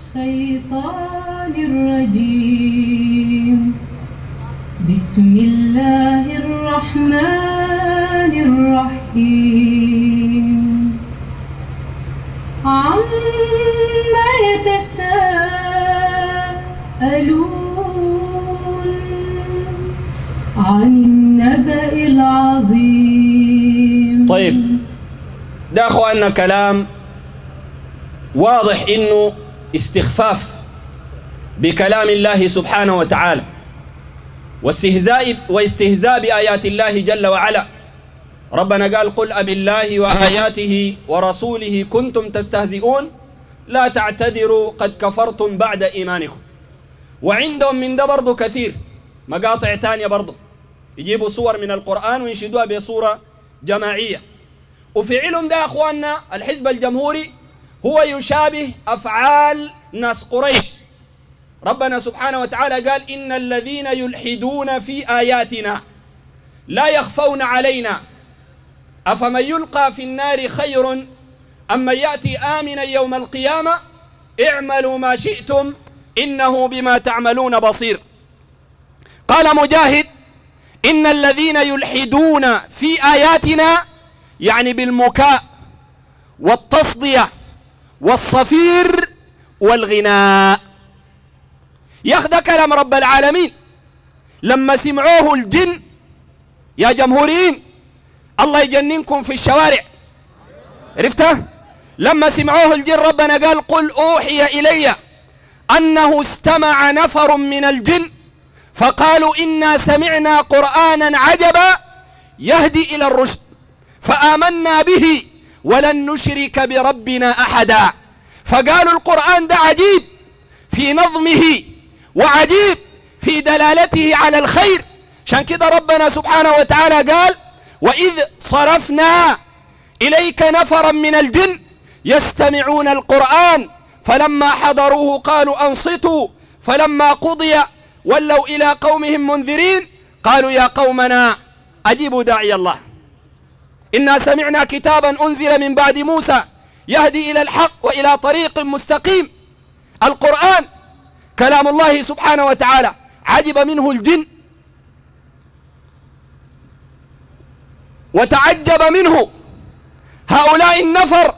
الشيطان الرجيم بسم الله الرحمن الرحيم عما يتساءلون عن النبأ العظيم طيب ده اخواننا كلام واضح انه استخفاف بكلام الله سبحانه وتعالى واستهزاء واستهزاء بآيات الله جل وعلا ربنا قال قل أب الله وآياته ورسوله كنتم تستهزئون لا تعتذروا قد كفرتم بعد إيمانكم وعندهم من ده برضه كثير مقاطع تانية برضه يجيبوا صور من القرآن وينشدوها بصورة جماعية وفعلهم ده يا أخواننا الحزب الجمهوري هو يشابه أفعال ناس قريش ربنا سبحانه وتعالى قال إن الذين يلحدون في آياتنا لا يخفون علينا أفمن يلقى في النار خير أم من يأتي آمنا يوم القيامة اعملوا ما شئتم إنه بما تعملون بصير قال مجاهد إن الذين يلحدون في آياتنا يعني بالمكاء والتصدية والصفير والغناء ياخذ كلام رب العالمين لما سمعوه الجن يا جمهوريين الله يجننكم في الشوارع عرفته لما سمعوه الجن ربنا قال قل أوحي إلي أنه استمع نفر من الجن فقالوا إنا سمعنا قرآنا عجبا يهدي إلى الرشد فآمنا به ولن نشرك بربنا أحدا فقالوا القرآن ده عجيب في نظمه وعجيب في دلالته على الخير عشان كده ربنا سبحانه وتعالى قال وإذ صرفنا إليك نفرا من الجن يستمعون القرآن فلما حضروه قالوا أنصتوا فلما قضي ولوا إلى قومهم منذرين قالوا يا قومنا أجيبوا داعي الله إنا سمعنا كتابا أنزل من بعد موسى يهدي إلى الحق وإلى طريق مستقيم القرآن كلام الله سبحانه وتعالى عجب منه الجن وتعجب منه هؤلاء النفر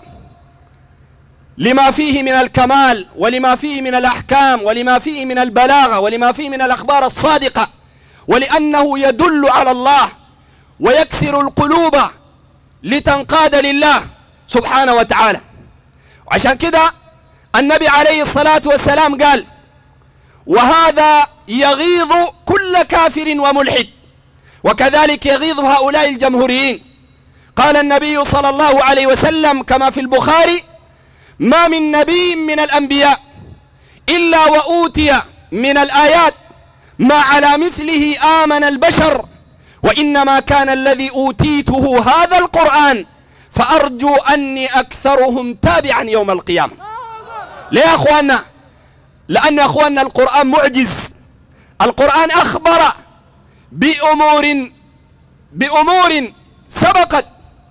لما فيه من الكمال ولما فيه من الأحكام ولما فيه من البلاغة ولما فيه من الأخبار الصادقة ولأنه يدل على الله ويكسر القلوب لتنقاد لله سبحانه وتعالى وعشان كده النبي عليه الصلاة والسلام قال وهذا يغيظ كل كافر وملحد وكذلك يغيظ هؤلاء الجمهوريين قال النبي صلى الله عليه وسلم كما في البخاري ما من نبي من الأنبياء إلا وأوتي من الآيات ما على مثله آمن البشر وإنما كان الذي أوتيته هذا القرآن فأرجو أني أكثرهم تابعا يوم القيامة ليه يا أخوانا لأن يا أخوانا القرآن معجز القرآن أخبر بأمور بأمور سبقت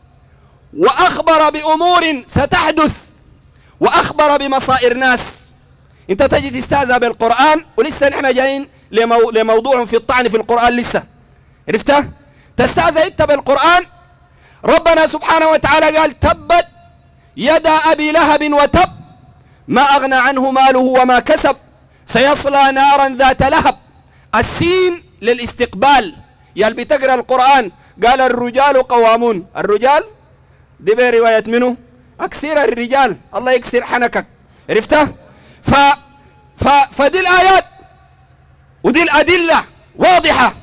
وأخبر بأمور ستحدث وأخبر بمصائر ناس أنت تجي تستهزأ بالقرآن ولسه نحن جايين لمو... لموضوع في الطعن في القرآن لسه عرفته؟ تستهزأ أنت بالقرآن ربنا سبحانه وتعالى قال تبت يدا أبي لهب وتب ما أغنى عنه ماله وما كسب سيصلى نارا ذات لهب السين للاستقبال يال بتقرأ القرآن قال الرجال قوامون الرجال دي برواية منه أكثر الرجال الله يكسر حنكك عرفته ف... ف... فدي الآيات ودي الأدلة واضحة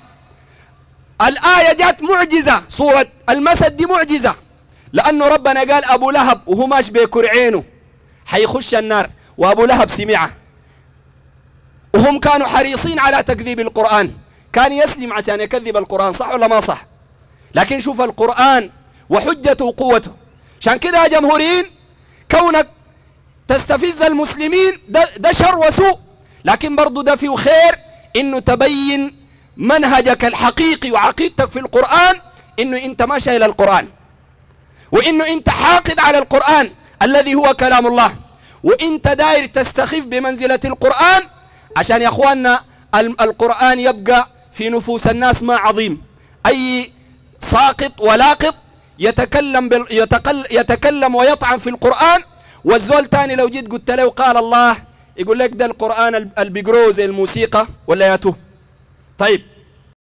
الآية جات معجزة سورة المسد دي معجزة لأنه ربنا قال أبو لهب وهو ماش بيكر عينه حيخش النار وأبو لهب سمعه وهم كانوا حريصين على تكذيب القرآن كان يسلم عشان يكذب القرآن صح ولا ما صح لكن شوف القرآن وحجته وقوته عشان كده يا جمهوريين كونك تستفز المسلمين ده, ده شر وسوء لكن برضو ده فيه خير انه تبين منهجك الحقيقي وعقيدتك في القرآن انه انت ما شايل القرآن وانه انت حاقد على القرآن الذي هو كلام الله وانت داير تستخف بمنزلة القرآن عشان يا اخواننا ال- القرآن يبقى في نفوس الناس ما عظيم اي ساقط ولاقط يتكلم بال... يتقل... يتكلم ويطعن في القرآن والزول تاني لو جيت قلت له قال الله يقول لك ده القرآن ال- اللي بيقروه زي الموسيقى ولا ياتوه طيب